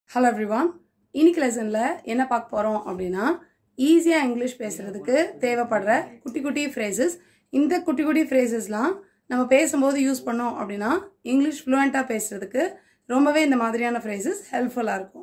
hello everyone இன்னைக்கு லெசனில் என்ன பார்க்க போகிறோம் அப்படின்னா ஈஸியாக இங்கிலீஷ் பேசுகிறதுக்கு தேவைப்படுற குட்டி குட்டி ஃப்ரேசஸ் இந்த குட்டி குட்டி ஃப்ரேசஸ்லாம் நம்ம பேசும்போது யூஸ் பண்ணோம் அப்படின்னா இங்கிலீஷ் ஃப்ளூயண்ட்டாக பேசுகிறதுக்கு ரொம்பவே இந்த மாதிரியான ஃப்ரேசஸ் ஹெல்ப்ஃபுல்லாக இருக்கும்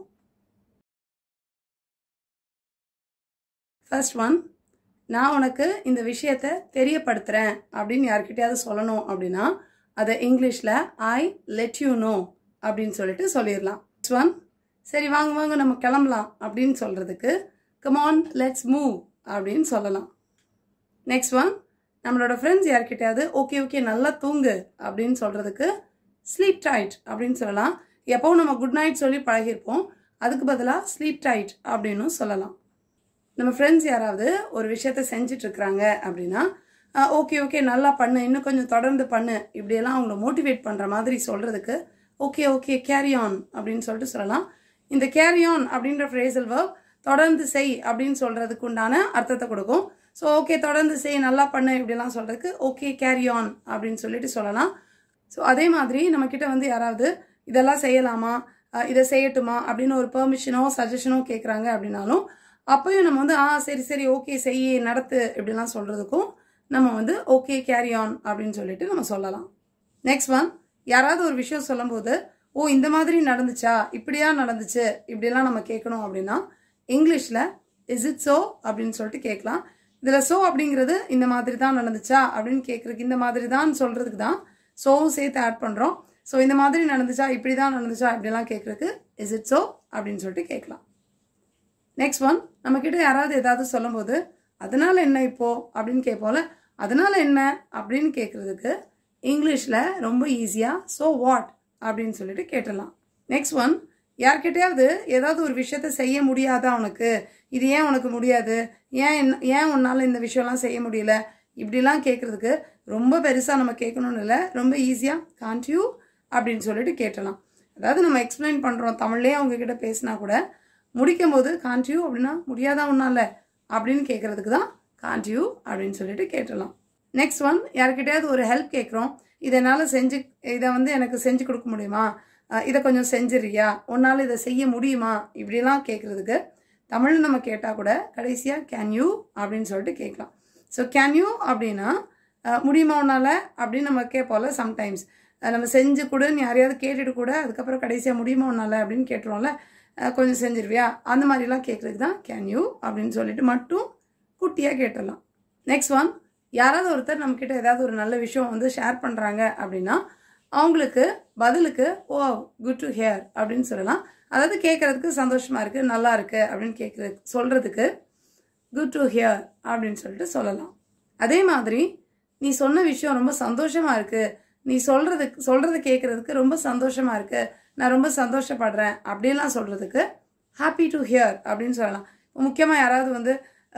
ஃபர்ஸ்ட் ஒன் நான் உனக்கு இந்த விஷயத்தை தெரியப்படுத்துகிறேன் அப்படின்னு யார்கிட்டயாவது சொல்லணும் அப்படின்னா அதை இங்கிலீஷில் ஐ லெட் யூ நோ அப்படின்னு சொல்லிட்டு சொல்லிடலாம் நெக்ஸ்ட் ஒன் சரி வாங்க வாங்க நம்ம கிளம்பலாம் அப்படின்னு சொல்கிறதுக்கு கமான் லெட்ஸ் மூவ் அப்படின்னு சொல்லலாம் நெக்ஸ்ட் ஒன் நம்மளோட ஃப்ரெண்ட்ஸ் யார்கிட்டயாவது ஓகே ஓகே நல்லா தூங்கு அப்படின்னு சொல்கிறதுக்கு ஸ்லீப் டைட் அப்படின்னு சொல்லலாம் எப்போவும் நம்ம குட் நைட் சொல்லி பழகிருப்போம் அதுக்கு பதிலாக ஸ்லீப் டைட் அப்படின்னு சொல்லலாம் நம்ம ஃப்ரெண்ட்ஸ் யாராவது ஒரு விஷயத்த செஞ்சுட்டு இருக்கிறாங்க அப்படின்னா ஓகே ஓகே நல்லா பண்ணு இன்னும் கொஞ்சம் தொடர்ந்து பண்ணு இப்படியெல்லாம் அவங்கள மோட்டிவேட் பண்ணுற மாதிரி சொல்கிறதுக்கு ஓகே ஓகே கேரி ஆன் அப்படின்னு சொல்லிட்டு சொல்லலாம் இந்த கேரி ஆன் அப்படின்ற ஃப்ரேசல் வேர்ப் தொடர்ந்து செய் அப்படின்னு சொல்கிறதுக்கு உண்டான அர்த்தத்தை கொடுக்கும் ஸோ ஓகே தொடர்ந்து செய் நல்லா பண்ணு இப்படிலாம் சொல்கிறதுக்கு ஓகே கேரி ஆன் அப்படின்னு சொல்லிட்டு சொல்லலாம் ஸோ அதே மாதிரி நம்மக்கிட்ட வந்து யாராவது இதெல்லாம் செய்யலாமா அஹ் இதை செய்யட்டுமா அப்படின்னு ஒரு பெர்மிஷனோ சஜஷனோ கேட்குறாங்க அப்படின்னாலும் அப்பயும் நம்ம வந்து ஆ சரி சரி ஓகே செய் நடத்து இப்படிலாம் சொல்கிறதுக்கும் நம்ம வந்து ஓகே கேரி ஆன் அப்படின்னு சொல்லிட்டு நம்ம சொல்லலாம் நெக்ஸ்ட் ஒன் யாராவது ஒரு விஷயம் சொல்லும்போது ஓ இந்த மாதிரி நடந்துச்சா இப்படியா நடந்துச்சு இப்படிலாம் நம்ம கேட்கணும் அப்படின்னா இங்கிலீஷில் இஸ் இட் சோ அப்படின்னு சொல்லிட்டு கேட்கலாம் இதில் சோ அப்படிங்கிறது இந்த மாதிரி தான் நடந்துச்சா அப்படின்னு கேட்குறதுக்கு இந்த மாதிரி தான் சொல்கிறதுக்கு தான் சோவும் சேர்த்து ஆட் பண்ணுறோம் ஸோ இந்த மாதிரி நடந்துச்சா இப்படி தான் நடந்துச்சா இப்படிலாம் கேட்குறதுக்கு இஸ் இட் சோ அப்படின்னு சொல்லிட்டு கேட்கலாம் நெக்ஸ்ட் ஒன் நம்மக்கிட்ட யாராவது ஏதாவது சொல்லும்போது அதனால என்ன இப்போ அப்படின்னு கேட்போம்ல அதனால என்ன அப்படின்னு கேட்குறதுக்கு இங்கிலீஷில் ரொம்ப ஈஸியாக ஸோ வாட் அப்படின்னு சொல்லிட்டு கேட்டுடலாம் நெக்ஸ்ட் ஒன் யார்கிட்டயாவது ஏதாவது ஒரு விஷயத்த செய்ய முடியாதா உனக்கு இது ஏன் உனக்கு முடியாது ஏன் என்ன ஏன் உன்னால் இந்த விஷயம்லாம் செய்ய முடியல இப்படிலாம் கேட்குறதுக்கு ரொம்ப பெருசாக நம்ம கேட்கணும்னு இல்லை ரொம்ப ஈஸியாக காண்ட் யூ அப்படின்னு சொல்லிட்டு கேட்டலாம் அதாவது நம்ம எக்ஸ்பிளைன் பண்ணுறோம் தமிழ்லேயே அவங்க கிட்ட பேசினா கூட முடிக்கும் போது காண்ட் யூ அப்படின்னா முடியாதா உன்னால அப்படின்னு கேட்குறதுக்கு தான் காண்ட் யூ அப்படின்னு சொல்லிட்டு கேட்டலாம் நெக்ஸ்ட் ஒன் யார்கிட்டயாவது ஒரு ஹெல்ப் கேட்குறோம் இதை என்னால் செஞ்சு இதை வந்து எனக்கு செஞ்சு கொடுக்க முடியுமா அஹ் இதை கொஞ்சம் செஞ்சிருக்கியா உன்னால் இதை செய்ய முடியுமா இப்படிலாம் கேட்குறதுக்கு தமிழ் நம்ம கேட்டால் கூட கடைசியாக கேன் யூ அப்படின்னு சொல்லிட்டு கேட்கலாம் ஸோ கேன் யூ அப்படின்னா அஹ் முடியுமா உன்னால் அப்படின்னு நம்ம கேட்போம்ல சம்டைம்ஸ் நம்ம செஞ்சு கொடுன்னு யாரையாவது கேட்டுட்டு கூட அதுக்கப்புறம் கடைசியாக முடியுமா உன்னால் அப்படின்னு கேட்டுருவோம்ல அஹ் கொஞ்சம் செஞ்சிருவியா அந்த மாதிரிலாம் கேட்குறதுக்கு தான் கேன் யூ அப்படின்னு சொல்லிட்டு மட்டும் குட்டியாக கேட்டுடலாம் நெக்ஸ்ட் ஒன் யாராவது ஒருத்தர் நம்மக்கிட்ட ஏதாவது ஒரு நல்ல விஷயம் வந்து ஷேர் பண்ணுறாங்க அப்படின்னா அவங்களுக்கு பதிலுக்கு ஓ குட் டு ஹியர் அப்படின்னு சொல்லலாம் அதாவது கேட்குறதுக்கு சந்தோஷமாக இருக்குது நல்லா இருக்குது அப்படின்னு கேட்குறது சொல்கிறதுக்கு குட் டு ஹியர் அப்படின்னு சொல்லிட்டு சொல்லலாம் அதே மாதிரி நீ சொன்ன விஷயம் ரொம்ப சந்தோஷமாக இருக்குது நீ சொல்கிறதுக்கு சொல்கிறத கேட்குறதுக்கு ரொம்ப சந்தோஷமாக இருக்குது நான் ரொம்ப சந்தோஷப்படுறேன் அப்படின்லாம் சொல்கிறதுக்கு ஹாப்பி டு ஹியர் அப்படின்னு சொல்லலாம் முக்கியமாக யாராவது வந்து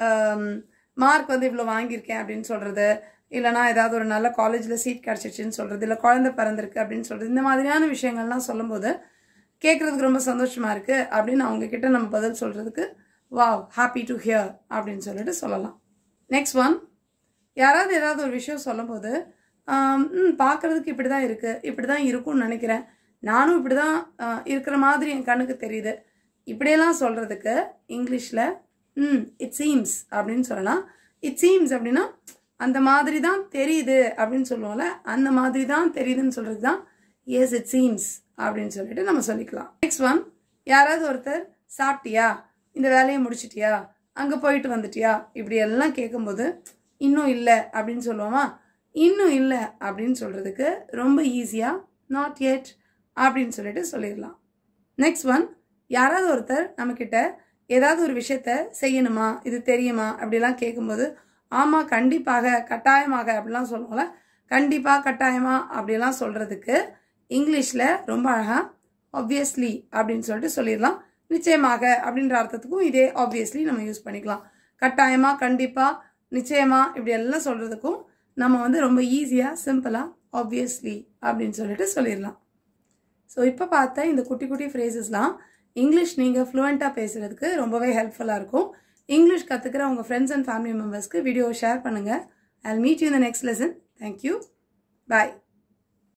மார்க் வந்து இவ்வளோ வாங்கியிருக்கேன் அப்படின்னு சொல்கிறது இல்லைனா ஏதாவது ஒரு நல்ல காலேஜில் சீட் கிடச்சிச்சின்னு சொல்கிறது இல்லை குழந்தை பிறந்திருக்கு அப்படின்னு சொல்கிறது இந்த மாதிரியான விஷயங்கள்லாம் சொல்லும்போது கேட்குறதுக்கு ரொம்ப சந்தோஷமாக இருக்குது அப்படின்னு அவங்க கிட்ட நம்ம பதில் சொல்கிறதுக்கு வாவ் ஹாப்பி டு ஹியர் அப்படின்னு சொல்லிட்டு சொல்லலாம் நெக்ஸ்ட் ஒன் யாராவது ஏதாவது ஒரு விஷயம் சொல்லும்போது ம் பார்க்குறதுக்கு இப்படி தான் இருக்குது இப்படி தான் இருக்கும்னு நினைக்கிறேன் நானும் இப்படி தான் இருக்கிற மாதிரி என் கண்ணுக்கு தெரியுது இப்படியெல்லாம் சொல்கிறதுக்கு இங்கிலீஷில் ம் இட் சீம்ஸ் அப்படின்னு சொல்லலாம் இட் சீம்ஸ் அப்படின்னா அந்த மாதிரி தான் தெரியுது அப்படின்னு சொல்லுவோம்ல அந்த மாதிரி தான் தெரியுதுன்னு சொல்கிறது தான் எஸ் இட் சீம்ஸ் அப்படின்னு சொல்லிட்டு நம்ம சொல்லிக்கலாம் நெக்ஸ்ட் ஒன் யாராவது ஒருத்தர் சாப்பிட்டியா இந்த வேலையை முடிச்சிட்டியா அங்கே போயிட்டு வந்துட்டியா இப்படி எல்லாம் கேட்கும்போது இன்னும் இல்லை அப்படின்னு சொல்லுவோமா இன்னும் இல்லை அப்படின்னு சொல்கிறதுக்கு ரொம்ப ஈஸியாக நாட் எட் அப்படின்னு சொல்லிட்டு சொல்லிடலாம் நெக்ஸ்ட் ஒன் யாராவது ஒருத்தர் நம்மக்கிட்ட ஏதாவது ஒரு விஷயத்த செய்யணுமா இது தெரியுமா அப்படிலாம் கேட்கும்போது ஆமாம் கண்டிப்பாக கட்டாயமாக அப்படிலாம் சொல்லுவோம்ல கண்டிப்பாக கட்டாயமாக அப்படிலாம் சொல்கிறதுக்கு இங்கிலீஷில் ரொம்ப அழகாக ஆப்வியஸ்லி அப்படின்னு சொல்லிட்டு சொல்லிடலாம் நிச்சயமாக அப்படின்ற அர்த்தத்துக்கும் இதே ஆப்வியஸ்லி நம்ம யூஸ் பண்ணிக்கலாம் கட்டாயமாக கண்டிப்பாக நிச்சயமாக இப்படி எல்லாம் சொல்கிறதுக்கும் நம்ம வந்து ரொம்ப ஈஸியாக சிம்பிளாக ஆப்வியஸ்லி அப்படின்னு சொல்லிட்டு சொல்லிடலாம் ஸோ இப்போ பார்த்த இந்த குட்டி குட்டி ஃப்ரேசஸ்லாம் இங்கிலீஷ் நீங்கள் ஃப்ளூயண்ட்டாக பேசுகிறதுக்கு ரொம்பவே ஹெல்ப்ஃபுல்லாக இருக்கும் இங்கிலீஷ் கற்றுக்கிற உங்கள் ஃப்ரெண்ட்ஸ் அண்ட் ஃபேமிலி மெம்பர்ஸ்க்கு வீடியோ ஷேர் பண்ணுங்கள் ஐ மீட் யூ இந்த நெக்ஸ்ட் லெசன் தேங்க்யூ பாய்